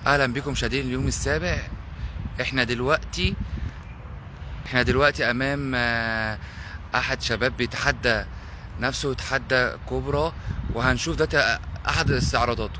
اهلا بكم مشاهدين اليوم السابع احنا دلوقتي احنا دلوقتي امام آه، احد شباب بيتحدى نفسه يتحدى كوبرا وهنشوف ده احد استعراضاته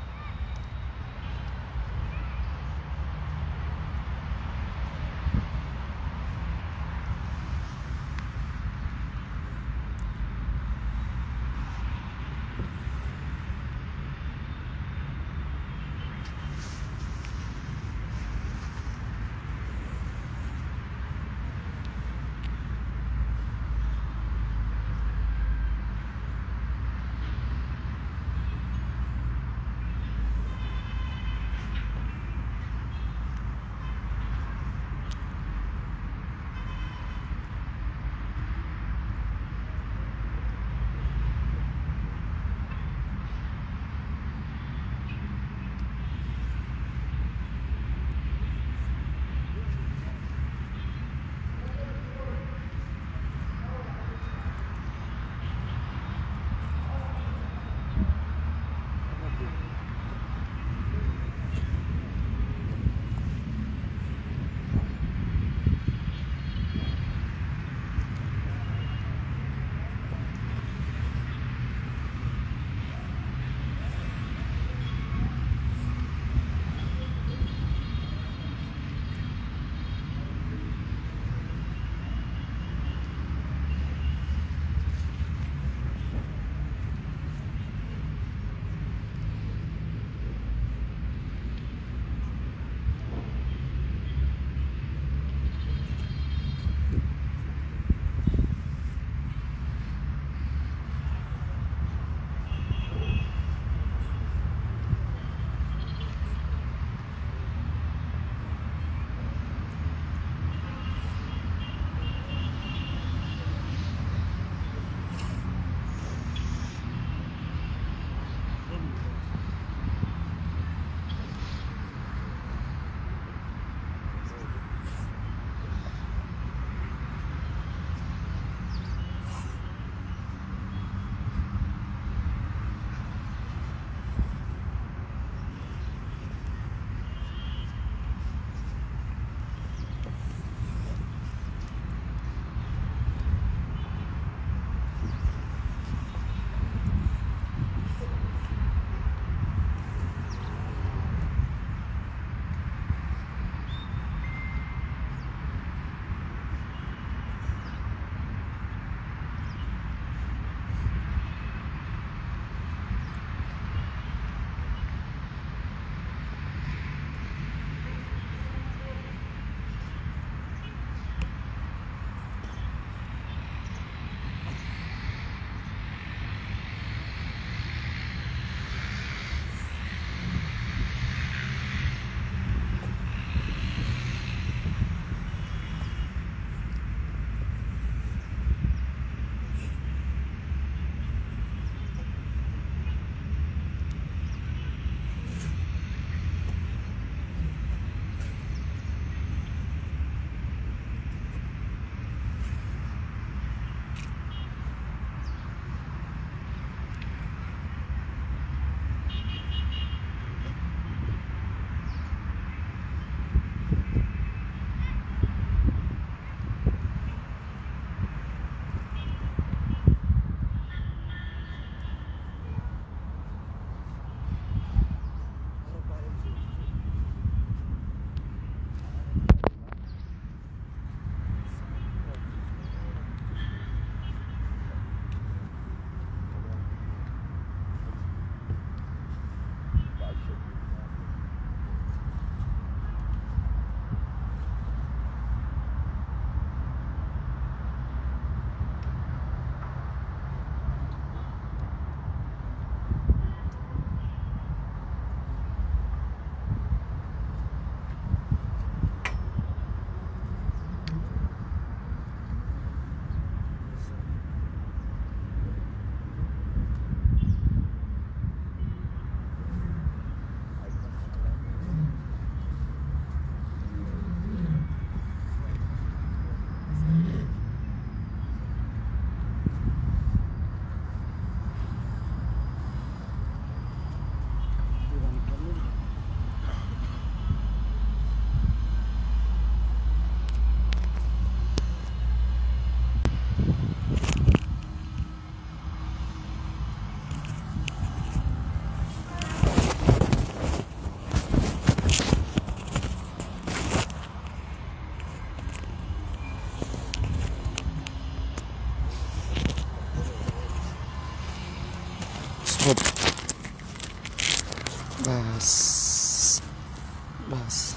بس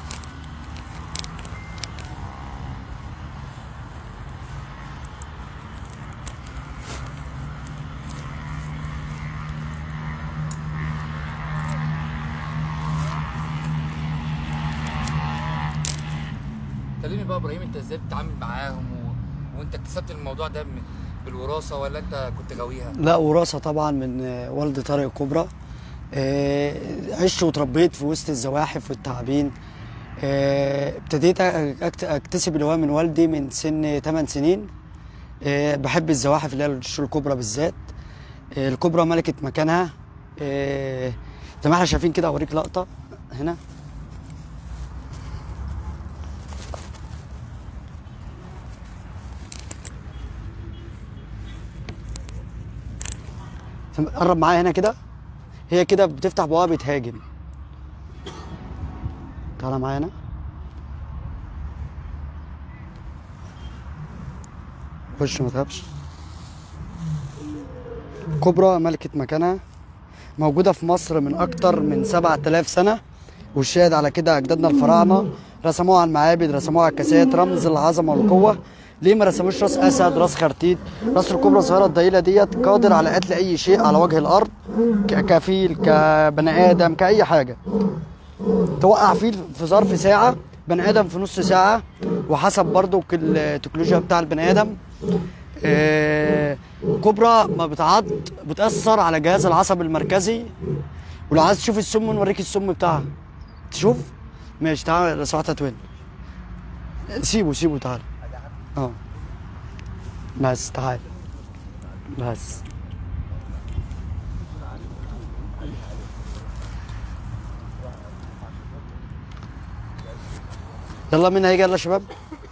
كلمني بقى ابراهيم انت ازاي بتتعامل معاهم و... وانت اكتسبت الموضوع ده من- بالوراثه ولا انت كنت غاويها؟ لا وراثة طبعا من آه، والد طارق كبرى آه، عشت وتربيت في وسط الزواحف والتعابين آه، ابتديت أكت- اكتسب الهواية من والدي من سن 8 سنين آه، بحب الزواحف اللي هي الشو الكبرى بالذات آه، الكبرى ملكة مكانها آه، زي ما احنا شايفين كده اوريك لقطة هنا قرب معايا هنا كده هي كده بتفتح بقها بتهاجم تعالى معايا هنا خش ما تخافش كبرى ملكة مكانها موجودة في مصر من أكتر من 7000 سنة والشاهد على كده أجدادنا الفراعنة رسموها على المعابد رسموها على الكاسات رمز العظمة والقوة ليه ما رسموش راس أسد راس خرتيت راس الكبرى الصغيرة الضئيلة ديت قادر على قتل أي شيء على وجه الأرض ك- كفيل كبني آدم كأي حاجة توقع فيل في ظرف ساعة بني آدم في نص ساعة وحسب برضو التكنولوجيا بتاع البني آدم آه، كبرى ما بتعض بتأثر على الجهاز العصبي المركزي ولو عايز تشوف السم نوريك السم بتاعها تشوف ماشي تعالى لو سمحت توين سيبه سيبه تعالى اه بس تعال بس يلا مين هيجي يلا يا شباب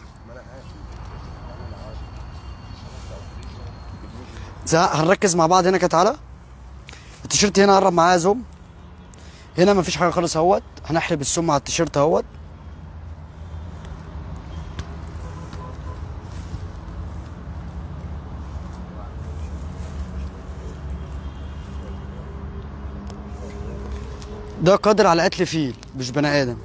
زي- هنركز مع بعض هنا كده تعالى التيشيرت هنا قرب معايا زوم هنا مفيش حاجه خالص اهوت هنحلب السم على التيشيرت اهوت ده قادر على قتل فيل مش بني ادم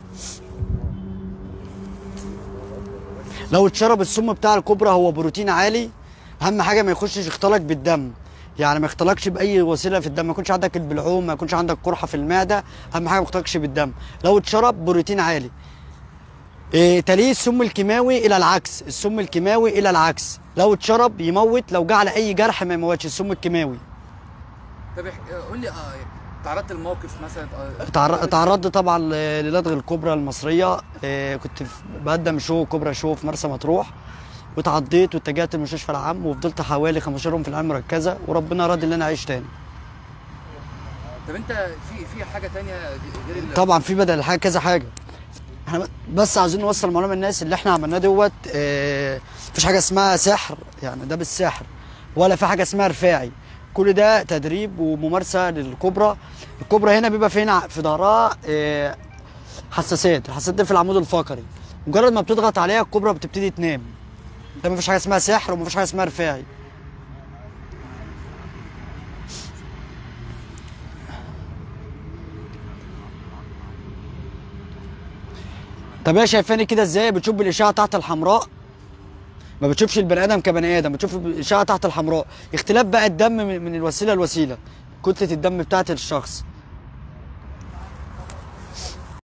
لو اتشرب السم بتاع الكوبرا هو بروتين عالي اهم حاجه ما يخشش يختلط بالدم يعني ما يختلطش باي وسيله في الدم ما يكونش عندك البلعوم ما يكونش عندك قرحه في المعده اهم حاجه ما يختلطش بالدم لو اتشرب بروتين عالي إيه تليه السم الكيماوي الى العكس السم الكيماوي الى العكس لو اتشرب يموت لو جه على اي جرح ما يموتش السم الكيماوي طب اح- قول لي اه تعرضت لموقف مثلا آه، تعر- تعرضت طبعا ل- للدغ الكبرى المصريه إيه كنت في- بقدم شو كبرى شو في مرسى مطروح واتعضيت واتجهت المستشفى العام وفضلت حوالي 15 يوم في العنايه المركزه وربنا راضي ان انا اعيش تاني طب انت في في حاجه تانية غير ال- طبعا في بدل الحاجه كذا حاجه احنا بس عايزين نوصل معلومه للناس اللي احنا عملناه دوت اه مفيش حاجه اسمها سحر يعني ده بالسحر ولا في حاجه اسمها رفاعي كل ده تدريب وممارسه للكبرى الكبرى هنا بيبقى في هنا في ظهرها اه حساسات الحساسات دي في العمود الفقري مجرد ما بتضغط عليها الكبرى بتبتدي تنام ده مفيش حاجه اسمها سحر ومفيش حاجه اسمها رفاعي طب هي شايفاني كده ازاي بتشوف بالاشعه تحت الحمراء ما بتشوفش البني ادم كبني ادم بتشوف الاشعه تحت الحمراء اختلاف بقى الدم من من الوسيله لوسيله كتله الدم بتاعت الشخص